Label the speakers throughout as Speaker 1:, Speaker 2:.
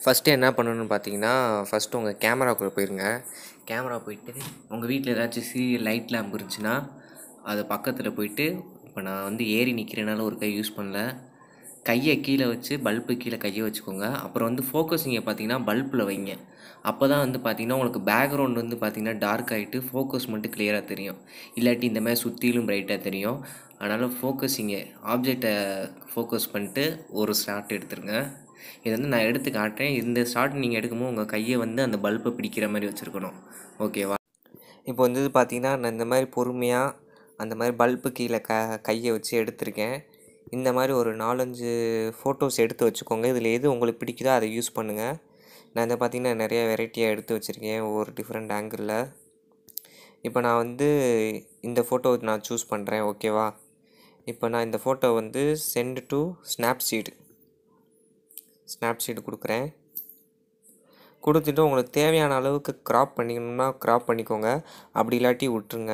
Speaker 1: first என்ன பண்ணணும்னு பார்த்தீங்கன்னா ஃபஸ்ட்டு உங்கள் கேமராக்குள்ளே போயிருங்க கேமரா போயிட்டு உங்கள் வீட்டில் ஏதாச்சும் சீரியல் லைட் லேம்ப் இருந்துச்சுன்னா அது பக்கத்தில் போயிட்டு இப்போ நான் வந்து ஏறி நிற்கிறனால ஒரு கை யூஸ் பண்ணல கையை கீழே வச்சு பல்பு கீழே கையை வச்சுக்கோங்க அப்புறம் வந்து ஃபோக்கஸிங்கை பார்த்தீங்கன்னா பல்பில் வைங்க அப்போ தான் வந்து பார்த்தீங்கன்னா உங்களுக்கு பேக்ரவுண்ட் வந்து பார்த்தீங்கன்னா டார்க் ஆகிட்டு ஃபோக்கஸ் மட்டும் கிளியராக தெரியும் இல்லாட்டி இந்த மாதிரி சுற்றிலும் பிரைட்டாக தெரியும் அதனால் ஃபோக்கஸிங்கை ஆப்ஜெக்டை ஃபோக்கஸ் பண்ணிட்டு ஒரு ஷாட் எடுத்துருங்க இது வந்து நான் எடுத்து காட்டுறேன் இந்த ஷாட் நீங்கள் எடுக்கும்போது உங்கள் கையை வந்து அந்த பல்பை பிடிக்கிற மாதிரி வச்சுருக்கணும் ஓகேவா இப்போ வந்து பார்த்தீங்கன்னா நான் இந்த மாதிரி பொறுமையாக அந்த மாதிரி பல்பு கீழே க கையை வச்சு எடுத்திருக்கேன் இந்த மாதிரி ஒரு நாலஞ்சு ஃபோட்டோஸ் எடுத்து வச்சுக்கோங்க இதில் எது உங்களுக்கு பிடிக்குதோ அதை யூஸ் பண்ணுங்கள் நான் இதை பார்த்தீங்கன்னா நிறைய வெரைட்டியாக எடுத்து வச்சுருக்கேன் ஒவ்வொரு டிஃப்ரெண்ட் ஆங்கிளில் இப்போ நான் வந்து இந்த ஃபோட்டோ நான் சூஸ் பண்ணுறேன் ஓகேவா இப்போ நான் இந்த ஃபோட்டோ வந்து சென்ட் டு ஸ்னாப்சீடு ஸ்னாப்சீடு கொடுக்குறேன் கொடுத்துட்டு உங்களுக்கு தேவையான அளவுக்கு க்ராப் பண்ணிக்கணும்னா க்ராப் பண்ணிக்கோங்க அப்படி இல்லாட்டி விட்டுருங்க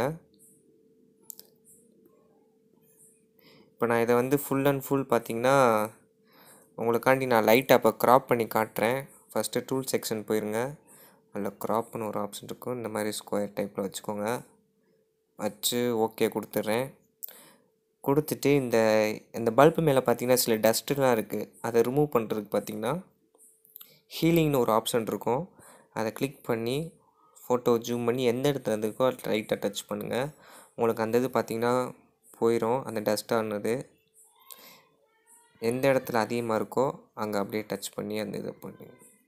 Speaker 1: இப்போ நான் இதை வந்து ஃபுல் அண்ட் ஃபுல் பார்த்தீங்கன்னா உங்களுக்காண்டி நான் லைட்டாக இப்போ க்ராப் பண்ணி காட்டுறேன் ஃபஸ்ட்டு டூல் செக்ஷன் போயிருங்க அதில் க்ராப்னு ஒரு ஆப்ஷன் இருக்கும் இந்த மாதிரி ஸ்கொயர் டைப்பில் வச்சுக்கோங்க வச்சு ஓகே கொடுத்துட்றேன் கொடுத்துட்டு இந்த இந்த பல்பு மேலே பார்த்தீங்கன்னா சில டஸ்ட்டுலாம் இருக்குது அதை ரிமூவ் பண்ணுறதுக்கு பார்த்தீங்கன்னா ஹீலிங்னு ஒரு ஆப்ஷன் இருக்கும் அதை கிளிக் பண்ணி ஃபோட்டோ ஜூம் பண்ணி எந்த இடத்துல இருக்கோ லைட்டாக டச் பண்ணுங்கள் உங்களுக்கு அந்த இது பார்த்தீங்கன்னா போயிடும் அந்த டஸ்ட்டானது எந்த இடத்துல அதிகமாக இருக்கோ அங்கே அப்படியே டச் பண்ணி அந்த இதை பண்ணி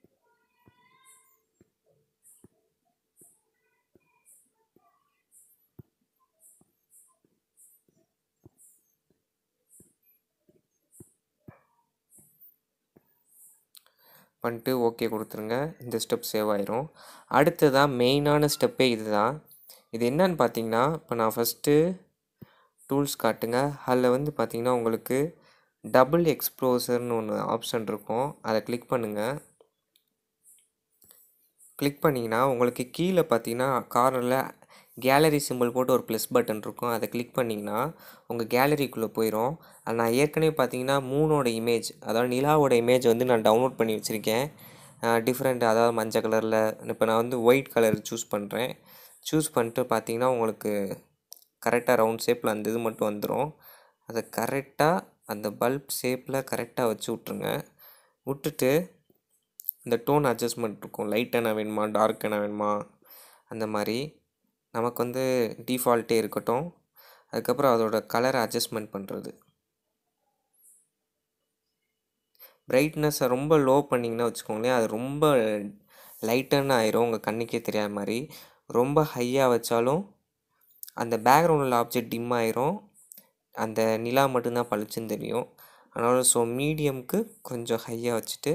Speaker 1: பண்ணிட்டு ஓகே கொடுத்துருங்க இந்த ஸ்டெப் சேவ் ஆயிரும் அடுத்ததாக மெயினான ஸ்டெப்பே இது தான் இது என்னன்னு பார்த்தீங்கன்னா இப்போ நான் ஃபஸ்ட்டு டூல்ஸ் காட்டுங்க அதில் வந்து பார்த்தீங்கன்னா உங்களுக்கு டபுள் எக்ஸ்ப்ளோசர்னு ஒன்று ஆப்ஷன் இருக்கும் அதை கிளிக் பண்ணுங்கள் கிளிக் பண்ணிங்கன்னா உங்களுக்கு கீழே பார்த்தீங்கன்னா கார்னரில் கேலரி சிம்பிள் போட்டு ஒரு ப்ளஸ் பட்டன் இருக்கும் அதை கிளிக் பண்ணிங்கன்னா உங்கள் கேலரிக்குள்ளே போயிடும் அது நான் ஏற்கனவே பார்த்தீங்கன்னா மூணோட இமேஜ் அதாவது நிலாவோட இமேஜ் வந்து நான் டவுன்லோட் பண்ணி வச்சுருக்கேன் டிஃப்ரெண்ட் அதாவது மஞ்சள் கலரில் இப்போ நான் வந்து ஒயிட் கலர் சூஸ் பண்ணுறேன் சூஸ் பண்ணிட்டு பார்த்தீங்கன்னா உங்களுக்கு கரெக்டாக ரவுண்ட் ஷேப்பில் அந்த இது மட்டும் வந்துடும் அதை கரெக்டாக அந்த பல்ப் ஷேப்பில் கரெக்டாக வச்சு விட்ருங்க விட்டுட்டு இந்த டோன் அட்ஜஸ்ட்மெண்ட் இருக்கும் லைட் என்ன வேணுமா டார்க் என்ன வேணுமா அந்த மாதிரி நமக்கு வந்து டிஃபால்ட்டே இருக்கட்டும் அதுக்கப்புறம் அதோட கலரை அட்ஜஸ்ட்மெண்ட் பண்ணுறது பிரைட்னஸை ரொம்ப லோ பண்ணிங்கன்னா வச்சுக்கோங்களேன் அது ரொம்ப லைட்டன்னு ஆயிரும் உங்கள் கண்ணுக்கே தெரியாத மாதிரி ரொம்ப ஹையாக வச்சாலும் அந்த பேக்ரவுண்டில் ஆப்ஜெக்ட் டிம் ஆயிரும் அந்த நிலா மட்டும்தான் பளிச்சுன்னு தெரியும் அதனால் ஸோ மீடியம்க்கு கொஞ்சம் ஹையாக வச்சுட்டு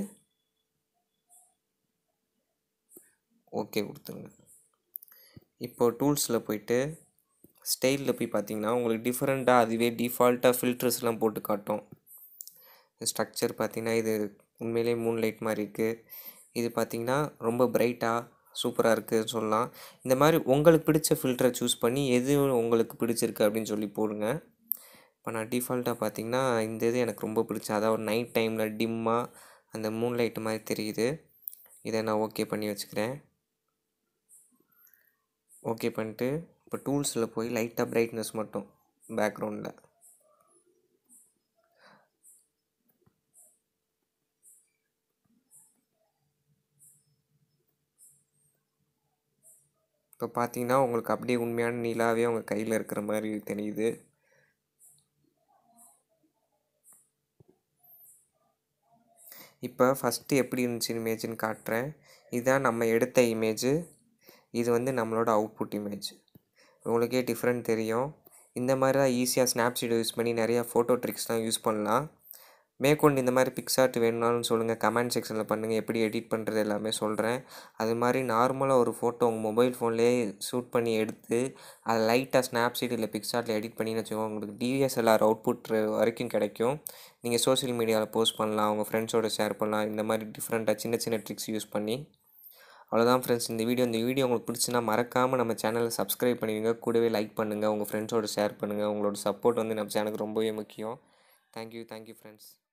Speaker 1: ஓகே கொடுத்துருங்க இப்போது டூல்ஸில் போயிட்டு ஸ்டைலில் போய் பார்த்தீங்கன்னா உங்களுக்கு டிஃப்ரெண்ட்டாக அதுவே டிஃபால்ட்டாக ஃபில்டர்ஸ்லாம் போட்டு காட்டும் ஸ்ட்ரக்சர் பார்த்தீங்கன்னா இது உண்மையிலே மூன் லைட் மாதிரி இருக்குது இது பார்த்தீங்கன்னா ரொம்ப பிரைட்டாக சூப்பராக இருக்குதுன்னு சொல்லலாம் இந்த மாதிரி உங்களுக்கு பிடிச்ச ஃபில்டரை சூஸ் பண்ணி எது உங்களுக்கு பிடிச்சிருக்கு அப்படின்னு சொல்லி போடுங்க இப்போ நான் டிஃபால்ட்டாக பார்த்தீங்கன்னா இந்த இது எனக்கு ரொம்ப பிடிச்ச அதாவது நைட் டைமில் டிம்மாக அந்த மூன் லைட்டு மாதிரி தெரியுது இதை நான் ஓகே பண்ணி வச்சுக்கிறேன் ஓகே பண்ணிட்டு இப்போ டூல்ஸில் போய் லைட்டாக பிரைட்னஸ் மட்டும் பேக்ரவுண்டில் இப்போ பார்த்தீங்கன்னா உங்களுக்கு அப்படியே உண்மையான நிலாவே உங்கள் கையில் இருக்கிற மாதிரி தெரியுது இப்போ ஃபஸ்ட்டு எப்படி இருந்துச்சு இமேஜ்னு காட்டுறேன் இதுதான் நம்ம எடுத்த இமேஜு இது வந்து நம்மளோட அவுட்புட் இமேஜ் உங்களுக்கே டிஃப்ரெண்ட் தெரியும் இந்த மாதிரி தான் ஈஸியாக ஸ்னாப்சீட் யூஸ் பண்ணி நிறையா ஃபோட்டோ ட்ரிக்ஸ்லாம் யூஸ் பண்ணலாம் மேற்கொண்டு இந்த மாதிரி பிக்சார்ட் வேணும்னாலும் சொல்லுங்கள் கமெண்ட் செக்ஷனில் பண்ணுங்கள் எப்படி எடிட் பண்ணுறது எல்லாமே சொல்கிறேன் அது மாதிரி நார்மலாக ஒரு ஃபோட்டோ உங்கள் மொபைல் ஃபோன்லேயே ஷூட் பண்ணி எடுத்து அதை லைட்டாக ஸ்னாப்சீட் இல்லை பிக்சார்ட்டில் எடிட் பண்ணின்னு வச்சுக்கோங்க உங்களுக்கு டிவிஎஸ்எல்ஆர் அவுட்புட் வரைக்கும் கிடைக்கும் நீங்கள் சோஷியல் மீடியாவில் போஸ்ட் பண்ணலாம் உங்கள் ஃப்ரெண்ட்ஸோட ஷேர் பண்ணலாம் இந்த மாதிரி டிஃப்ரெண்ட்டாக சின்ன சின்ன ட்ரிக்ஸ் யூஸ் பண்ணி அவ்வளோதான் ஃப்ரெண்ட்ஸ் இந்த வீடியோ இந்த வீடியோ உங்களுக்கு பிடிச்சுன்னா மறக்காமல் நம்ம சேனலை சப்ஸ்கிரைப் பண்ணுவீங்க கூடவே லைக் பண்ணுங்கள் உங்கள் ஃப்ரெண்ட்ஸோட ஷேர் பண்ணுங்கள் உங்களோட சப்போர்ட் வந்து நம்ம சேனலுக்கு ரொம்பவே முக்கியம் தேங்க்யூ தேங்க்யூ ஃப்ரெண்ட்ஸ்